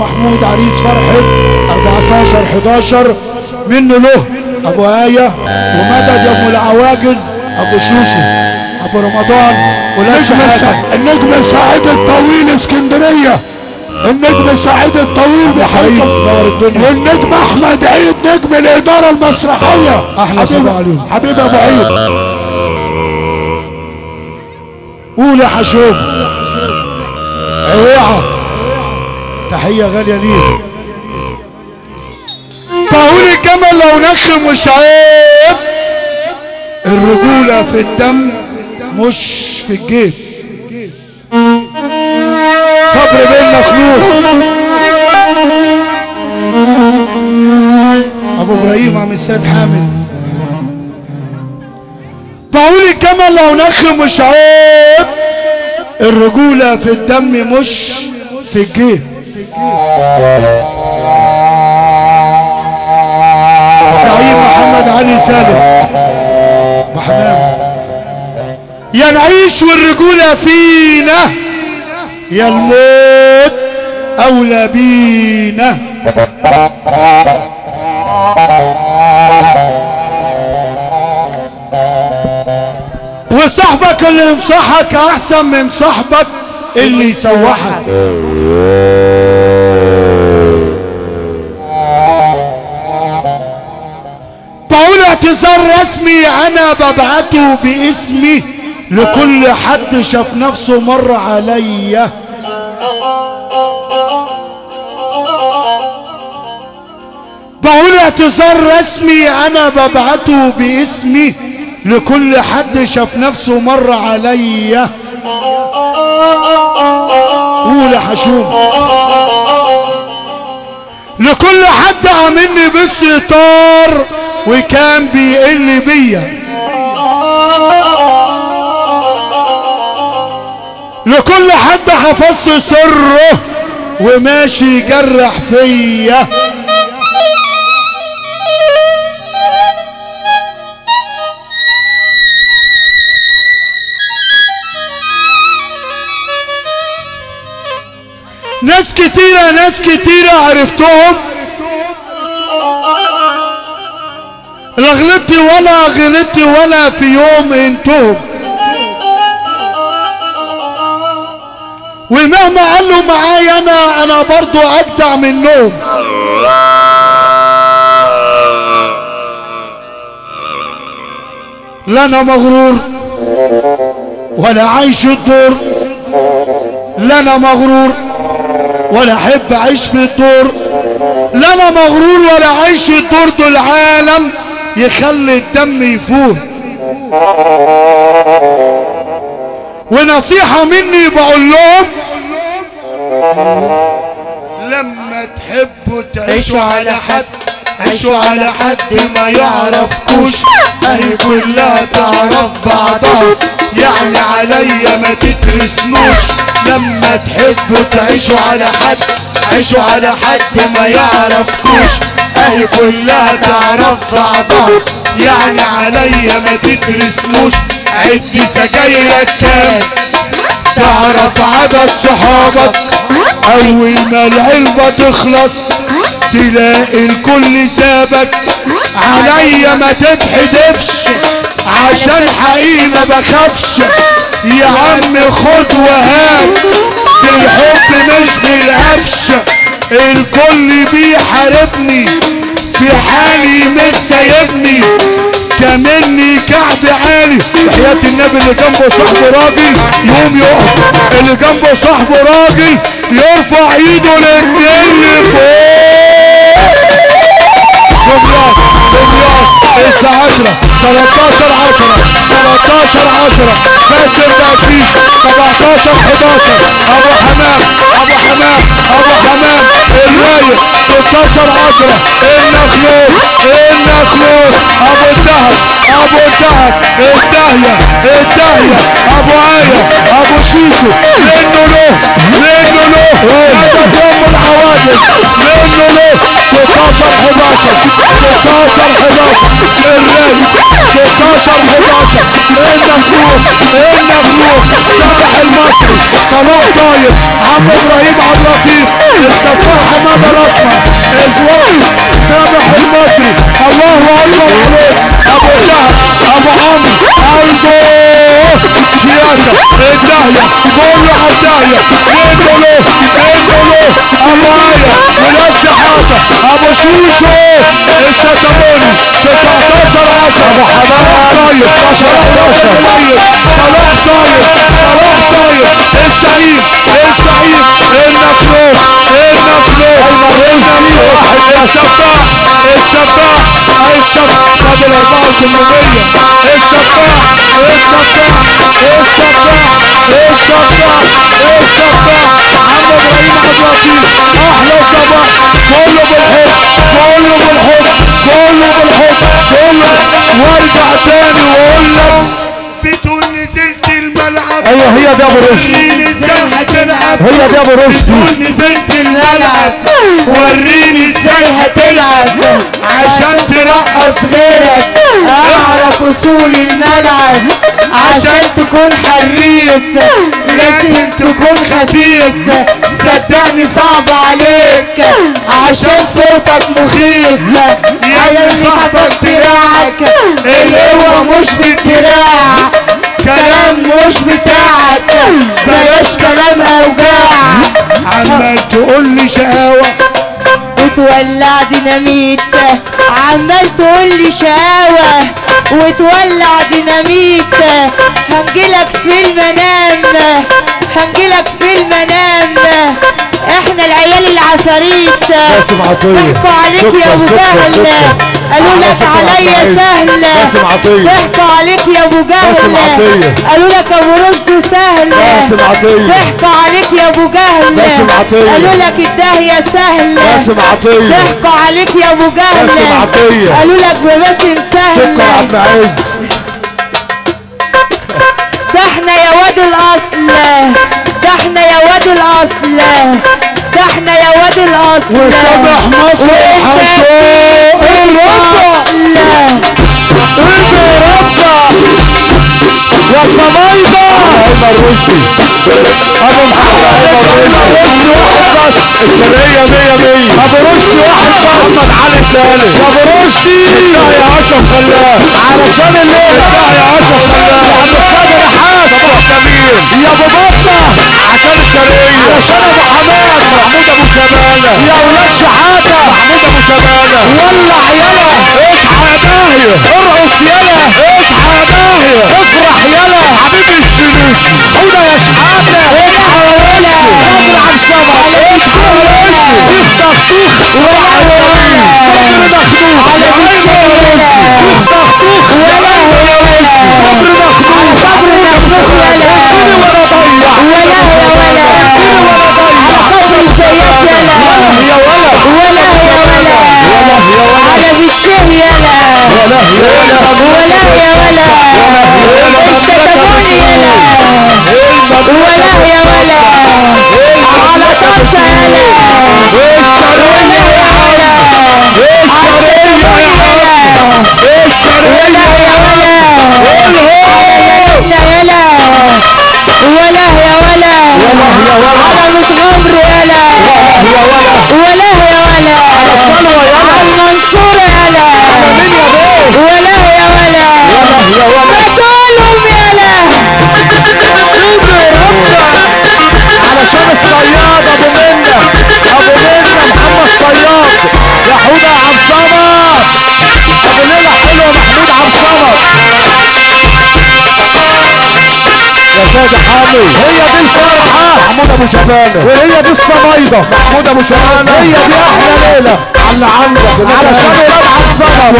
محمود عريس فرحة 14 11 منه له ابو آية ومدد يا ام العواجز ابو شوشو ابو رمضان ولاد النجم شحاتة السع- النجم سعيد الطويل اسكندريه النجم سعيد الطويل سعيد بحلقه نور الدنيا والنجم احمد عيد نجم الاداره المسرحيه أحلى حبيب- صباح عليهم. حبيب ابو عيد قول يا حشوم اوعى تحية غالية ليه طاول الجمل لو نخم مش عيب الرجولة في الدم مش في الجيب صبر بين مخلوق ابو ابراهيم عم السيد حامد طاول الجمل لو نخم مش عيب الرجولة في الدم مش في الجيب سعيد محمد علي سالم بحمام يا نعيش والرجوله فينا يا الموت اولى بينا وصاحبك اللي ينصحك احسن من صاحبك اللي يسوحك طاول اعتذار رسمي انا ببعته باسمي لكل حد شاف نفسه مر عليا بقول اعتذار رسمي انا ببعته باسمي لكل حد شاف نفسه مر عليا قول يا حشوم لكل حد عاملني بالستار وكان بيقل بيا لكل حد حفظت سره وماشي يجرح فيا ناس كتيرة ناس كتيرة عرفتهم لا غلطت ولا غلطت ولا في يوم انتهم ومهما قالوا معايا انا انا برضو اجدع منهم لا انا مغرور ولا عايش الدور لا انا مغرور ولا احب اعيش في الدور لا انا مغرور ولا عايش الدور دول عالم يخلي الدم يفور ونصيحة مني بقول لهم لما تحبوا تعيشوا على حد عيشوا على حد ما يعرفكوش اهي كلها تعرف بعضها يعني عليا ما تترسموش لما تحبوا تعيشوا على حد عيشوا على حد ما يعرفكوش اهي كلها تعرف بعضها يعني عليا ما تترسموش عد سجايرك كام تعرف عدد صحابك اول ما العلبة تخلص تلاقي الكل سابك عليا ما تتحدفش عشان حقيقي ما بخافش يا عم خد وهات بالحب مش بالقفش الكل بيحاربني في حالي مش سايبني كمني كعب عالي وحياة النبي اللي جنبه صاحبه راجل يقوم يقف اللي جنبه صاحبه راجل يرفع ايده للجن فوق دمياط دمياط الساعة 10 13 10 13 10 باسم بقشيش 17 11 ابو حمام ابو حمام ابو حمام الرايق 16 10 النخلوق النخلوق ابو الدهب ابو الدهب الداهية الداهية ابو آية ابو شيشو منه له منه له هذا ام الحوادث منه له 16 11 16 11 الرايق 16 11 النخلوق النخلوق سامح المصري صلاح طاير عم ابراهيم عبد اللطيف السفاح عالداهية كله عالداهية انه له انه له ابايا ولاد شحاتة ابو شوشو الستموني 19 10 ابو حماد طيب 19 طيب صلاح طيب صلاح طيب السعيد السعيد النخلوق النخلوق السعيد السباح السباح السباح قبل 4800 السباح السباح السباح السباح السباح محمد ابراهيم عبد اللطيف احلى صباح كله بالحب كله بالحب كله بالحب كله وارجع تاني واقول لك بتقول نزلت الملعب ايوه هي دي ابو رشدي وريني ازاي هتلعب هي دي ابو رشدي بتقول نزلت الملعب وريني ازاي هتلعب عشان ترقص غيرك اعرف اصول الملعب عشان تكون حريف لازم تكون خفيف صدقني صعب عليك عشان صوتك مخيف على صاحبك دراعك القوة مش بالدراع كلام مش بتاعك بلاش كلام اوجاع عمال تقول لي شقاوة وتولع ديناميت عمال تقول لي شقاوة وتولع ديناميت هنجيلك في المنام هنجيلك في المنام احنا العيال العفاريت باسم عطية ضحكوا عليك يا ابو شكراً، جهل شكراً. قالوا لك شكراً عليا عطية. سهل باسم عطية. ضحكوا عليك يا ابو باسم جهل عطية. قالوا لك ابو رشد سهل باسم عطية. ضحكوا عليك يا ابو جهل باسم عطية. قالوا لك الداهية سهل باسم عطية ضحكوا عليك يا ابو جهل باسم عطية. قالوا لك بباسم سهل شكرا عبد العزيز ده احنا يا واد الاصل ده احنا يا واد الاصل ده احنا يا واد الاصل وسامح مصر وانت حشو يا صمايدة عمر رشدي ابو محمد عمر رشدي واحد بس الشرقية مية مية ابو رشدي واحد بس محمد علي سالم يا ابو رشدي يا اشرف خلاف علشان الليلة يا اشرف خلاف يا عم صابر حاس صباح جميل يا ابو بطة عشان الشرقية علشان ابو حماد محمود ابو شمالة يا اولاد شحاتة محمود ابو شمالة ولع يلا اصحى يا داهية ارقص يلا اصحى يا داهية افرح يلا حبيبي السلوكي حوده يا شحاتة اصحى يا ولد صبر عن صبر اصحى يا ولد افتح طوخ ولا صبر مخدوم على افتح طوخ ولا صبر مخدوم صبر مخدوم ولا. اديني ولا ضيع ولا يا ولا اديني ولا ضيع على قبر الزيات يلا يا ولد ولا يا ولا على بالشه يلا ولا يا ولد ولا يا ولا الستموني يلا ولا يا ولا على طنطا يلا ولا يا ولا على الستموني يلا ولا يا ولا على يلا ولا يا ولا على متغمر يلا ولا يا ولا على المنصور يلا ولا يا ولا بطولهم يلا علشان الصياد ابو منة ابو منة محمد صياد يا حودة يا عم صمد ابو ليلة حلوة محمود عم صمد يا سيدي حامي هي دي الفرحة محمود ابو شبانة وهي دي الصمايدة محمود ابو شبانة هي دي احلى ليلة على عندك علشان ولاد عم صمد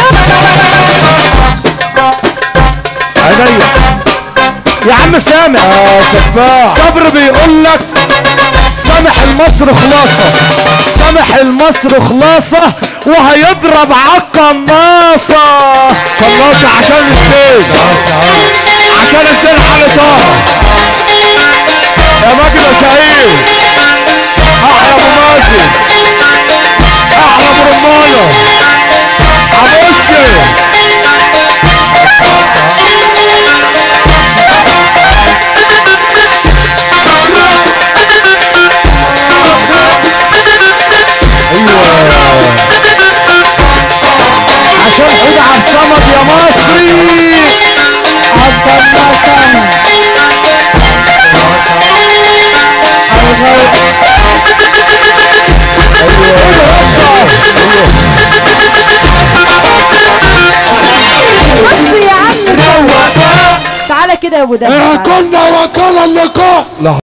عينيا يا عم سامح اه سفاح صبر بيقول لك سامح المصر خلاصة سامح المصر خلاصة وهيضرب عالقناصة قناصة عشان الزين عشان الزين على طه يا ماجد يا شهيد احلى ابو ماجد احلى ابو رمانة عبوشي عشان حود عبد الصمد يا مصري عبد الله سامي كده يا ابو إن دهب كنا وكان اللقاء